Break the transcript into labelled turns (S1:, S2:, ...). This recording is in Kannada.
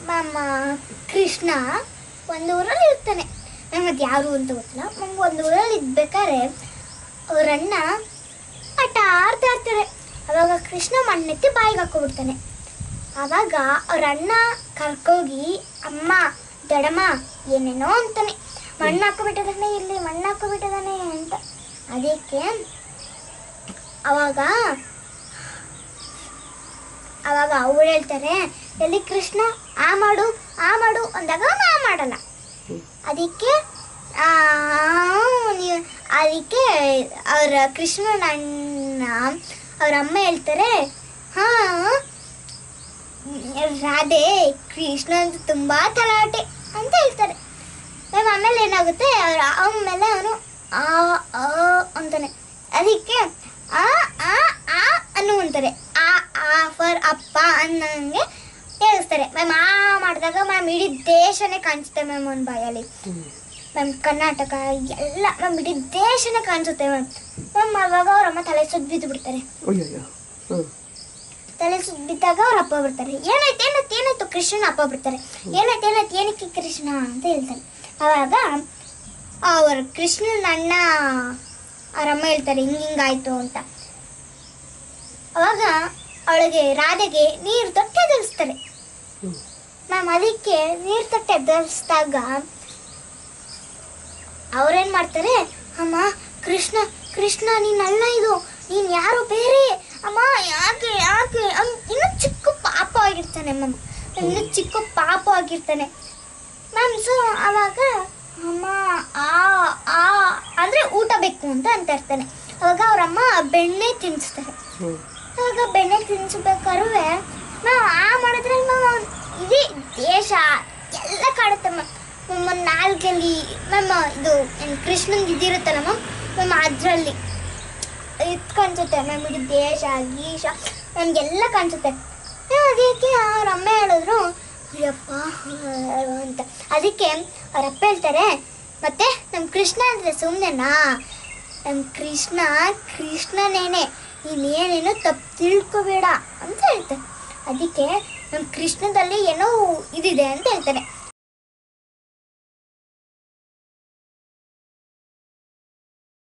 S1: ನಮ್ಮ ಕೃಷ್ಣ ಒಂದು ಊರಲ್ಲಿ ಇರ್ತಾನೆ ನಮ್ಗೆ ಅದು ಯಾರು ಅಂತ ಗೊತ್ತಿಲ್ಲ ನಮ್ಗೆ ಒಂದು ಊರಲ್ಲಿ ಇದ್ಬೇಕಾದ್ರೆ ಅವರಣ್ಣ ಆಟ ಆಡ್ತಾ ಇರ್ತಾರೆ ಅವಾಗ ಕೃಷ್ಣ ಮಣ್ಣೆತ್ತಿ ಬಾಯಿಗೆ ಹಾಕೋಬಿಡ್ತಾನೆ ಆವಾಗ ಅವ್ರ ಅಣ್ಣ ಕರ್ಕೋಗಿ ಅಮ್ಮ ದಡಮ್ಮ ಏನೇನೋ ಅಂತಾನೆ ಮಣ್ಣು ಹಾಕೋಬಿಟ್ಟಿದಾನೆ ಇಲ್ಲಿ ಮಣ್ಣು ಹಾಕೋಬಿಟ್ಟಿದಾನೆ ಅಂತ ಅದಕ್ಕೆ ಅವಾಗ ಅವಾಗ ಅವ್ರು ಹೇಳ್ತಾರೆ ಎಲ್ಲಿ ಕೃಷ್ಣ ಆ ಮಾಡು ಆ ಮಾಡು ಅಂದಾಗ ಅವ್ನು ಆ ಮಾಡಲ್ಲ ಅದಕ್ಕೆ ಆ, ನೀವು ಅದಕ್ಕೆ ಅವರ ಕೃಷ್ಣನ ಅಣ್ಣ ಅವ್ರ ಅಮ್ಮ ಹೇಳ್ತಾರೆ ಹಾ ರಾಧೆ ಕೃಷ್ಣ ಅಂತ ತುಂಬಾ ತಲಾಟೆ ಅಂತ ಹೇಳ್ತಾರೆ ಮ್ಯಾಮ್ ಆಮೇಲೆ ಏನಾಗುತ್ತೆ ಅವ್ರ ಆಮೇಲೆ ಅವನು ಆ ಆ ಅಂತಾನೆ ಅದಕ್ಕೆ ಆ ಆ ಆ ಅನ್ನು ಅಂತಾರೆ ಆ ಆ ಫರ್ ಅಪ್ಪ ಅನ್ನಂಗೆ ಹೇಳಿಸ್ತಾರೆ ಮ್ಯಾಮ್ ಆ ಮಾಡಿದಾಗ ಮ್ಯಾಮ್ ಇಡೀ ದೇಶನೇ ಕಾಣಿಸುತ್ತೆ ಮ್ಯಾಮ್ ಒಂದು ಬಾಯಲ್ಲಿ ಮ್ಯಾಮ್ ಕರ್ನಾಟಕ ಎಲ್ಲ ಮ್ಯಾಮ್ ಇಡೀ ದೇಶನೇ ಕಾಣಿಸುತ್ತೆ ಮ್ಯಾಮ್ ಮ್ಯಾಮ್ ಅವಾಗ ಅವ್ರ ಅಮ್ಮ ತಲೆ ಸುದ್ದು ಬಿದ್ದು ಬಿಡ್ತಾರೆ
S2: ಅಯ್ಯಯ್ಯೋ ಹ್ಞೂ
S1: ತಲೆ ಸುದ್ದು ಬಿದ್ದಾಗ ಅವ್ರ ಅಪ್ಪ ಬರ್ತಾರೆ ಏನಾಯ್ತು ಏನಾಯ್ತು ಏನಾಯ್ತು ಕೃಷ್ಣನ ಅಪ್ಪ ಬರ್ತಾರೆ ಏನಾಯ್ತು ಏನಾಯ್ತು ಏನಕ್ಕೆ ಕೃಷ್ಣ ಅಂತ ಹೇಳ್ತಾರೆ ಅವಾಗ ಅವ್ರ ಕೃಷ್ಣನ ಅಣ್ಣ ಅವ್ರ ಅಮ್ಮ ಹೇಳ್ತಾರೆ ಹಿಂಗ್ ಹಿಂಗಾಯ್ತು ಅಂತ ಅವಾಗ ಅವಳಿಗೆ ರಾಧೆಗೆ ನೀರು ತೊಟ್ಟೆ ಎದುರಿಸ್ತಾರೆ
S2: ಹ್ಮ್.
S1: ಮ್ಯಾಮ್ ಅದಕ್ಕೆ ನೀರು ತೊಟ್ಟೆ ಎದುರಿಸಿದಾಗ ಅವ್ರೇನ್ ಮಾಡ್ತಾರೆ ಅಮ್ಮ ಕೃಷ್ಣ ಕೃಷ್ಣ ನೀನಲ್ಲ ಇದು ನೀನ್ ಯಾರು ಬೇರೆ ಅಮ್ಮ ಯಾಕೆ ಯಾಕೆ ಅಮ್ ಇನ್ನು ಚಿಕ್ಕ ಪಾಪ ಆಗಿರ್ತಾನೆ ಮ್ಯಾಮ್ ಇನ್ನು ಚಿಕ್ಕ ಪಾಪ ಆಗಿರ್ತಾನೆ ಮ್ಯಾಮ್ ಸೊ ಅವಾಗ ಅಮ್ಮ ಆ ಆ ಅಂದ್ರೆ ಊಟ ಬೇಕು ಅಂತ ಅಂತ ಇರ್ತಾನೆ ಅವಾಗ ಅವ್ರಮ್ಮ ಬೆಣ್ಣೆ ತಿನ್ನಿಸ್ತಾರೆ
S2: ಹ್ಞೂ
S1: ಅವಾಗ ಬೆಣ್ಣೆ ತಿನ್ನಿಸ್ಬೇಕಾದ್ರೆ ನಾವು ಆ ಮಾಡಿದ್ರೆ ಮ್ಯಾಮ್ ಇಡೀ ದೇಶ ಎಲ್ಲ ಕಾಡುತ್ತೆ ಮ್ಯಾಮ್ ಮ್ಯಾಮ್ ನಾಲ್ಕಲ್ಲಿ ಮ್ಯಾಮ್ ಇದು ಏನ್ ಕೃಷ್ಣನ್ ಇದಿರುತ್ತಲ್ಲ ಮ್ಯಾಮ್ ಮ್ಯಾಮ್ ಅದರಲ್ಲಿ ಇದು ಕಾಣಿಸುತ್ತೆ ಮ್ಯಾಮ್ ಇಡೀ ದೇಶ ಗೀಶ ನಮಗೆಲ್ಲ ಕಾಣಿಸುತ್ತೆ ಮ್ಯಾಮ್ ಅದಕ್ಕೆ ಅವ್ರ ಅಮ್ಮ ಹೇಳಿದ್ರು ಅಯ್ಯಪ್ಪ ಅಂತ ಅದಕ್ಕೆ ಅವ್ರ ಅಪ್ಪ ಹೇಳ್ತಾರೆ ಮತ್ತೆ ನಮ್ಮ ಕೃಷ್ಣ ಅಂದರೆ ಸುಮ್ಮನೆನಾ ನಮ್ಮ ಕೃಷ್ಣ ಕೃಷ್ಣನೇನೆ ನೀನೇನೇನೋ ತಪ್ಪು ತಿಳ್ಕೊಬೇಡ ಅಂತ ಹೇಳ್ತಾರೆ ಅದಕ್ಕೆ ನಮ್ಮ ಕೃಷ್ಣದಲ್ಲಿ ಏನೋ ಇದಿದೆ ಅಂತ ಹೇಳ್ತಾರೆ